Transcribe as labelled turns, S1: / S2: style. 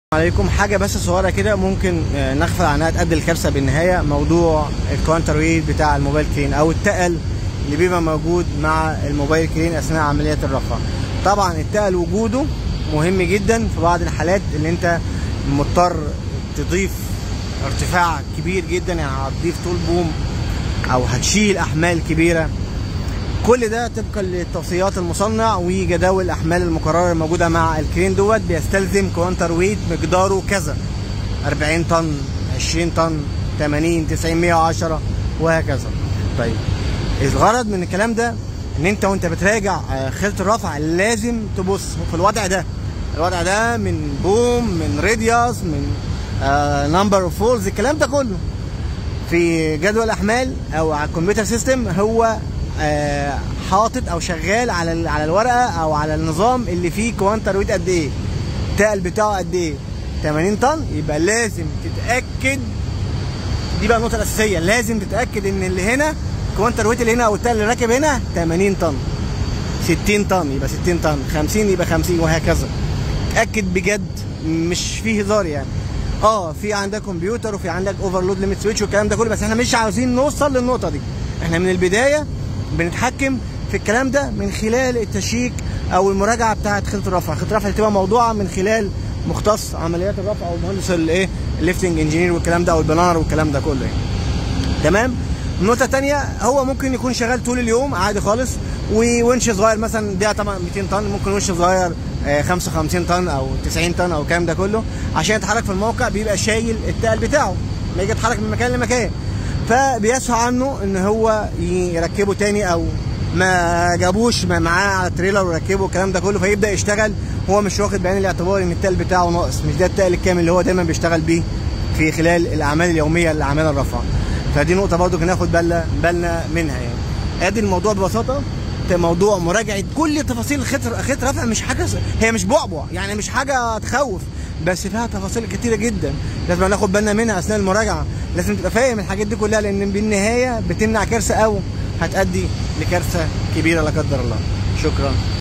S1: عليكم حاجه بس صغيره كده ممكن آه، نغفل عنها تؤدي الكارثه بالنهايه موضوع الكوانتر ويت بتاع الموبايل كلين او التقل اللي بيبقى موجود مع الموبايل كلين اثناء عمليه الرفع طبعا التقل وجوده مهم جدا في بعض الحالات اللي انت مضطر تضيف ارتفاع كبير جدا يعني هتضيف طول بوم او هتشيل احمال كبيره كل ده طبقا لتوصيات المصنع وجداول الاحمال المقرره الموجوده مع الكرين دوت بيستلزم كوانتر ويت مقداره كذا 40 طن 20 طن 80 90 110 وهكذا طيب الغرض من الكلام ده ان انت وانت بتراجع آه، خيط الرفع لازم تبص في الوضع ده الوضع ده من بوم من راديوس من نمبر اوف فولز الكلام ده كله في جدول الاحمال او على الكمبيوتر سيستم هو آه، حاطط او شغال على ال- على الورقه او على النظام اللي فيه كوانتر ويت قد ايه التقل بتاعه قد ايه 80 طن يبقى لازم تتاكد دي بقى النقطه الاساسيه لازم تتاكد ان اللي هنا كوانتر ويت اللي هنا او التقل اللي راكب هنا 80 طن 60 طن يبقى 60 طن 50 يبقى 50 وهكذا اتاكد بجد مش فيه هزار يعني اه في عندك كمبيوتر وفي عندك اوفرلود ليميت سويتش والكلام ده كله بس احنا مش عاوزين نوصل للنقطه دي احنا من البدايه بنتحكم في الكلام ده من خلال التشيك او المراجعه بتاعه خيط الرفع خيط الرفع بتبقى موضوعه من خلال مختص عمليات الرفع او مهندس الايه الليفتنج انجينير والكلام ده او البلانر والكلام ده كله يعني. تمام النقطة التانية هو ممكن يكون شغال طول اليوم عادي خالص وونش صغير مثلا ده طبعا 200 طن ممكن ونش صغير آه، 55 طن او 90 طن او الكلام ده كله عشان يتحرك في الموقع بيبقى شايل التقل بتاعه ما يجي يتحرك من مكان لمكان فبيسهى عنه ان هو يركبه تاني او ما جابوش ما معاه على التريلر وركبه الكلام ده كله فيبدا يشتغل هو مش واخد بعين الاعتبار ان التقل بتاعه ناقص مش ده التقل الكامل اللي هو دايما بيشتغل بيه في خلال الاعمال اليوميه لاعمال الرفع فدي نقطه برضو ناخد بالنا بالنا منها يعني ادي الموضوع ببساطه ده موضوع مراجعه كل تفاصيل خيط خيط رفع مش حاجه س- هي مش بعبع يعني مش حاجه تخوف بس فيها تفاصيل كتيره جدا لازم ناخد بالنا منها اثناء المراجعه لازم تبقى فاهم الحاجات دي كلها لان بالنهايه بتمنع كارثه او هتؤدي لكارثه كبيره لا قدر الله شكرا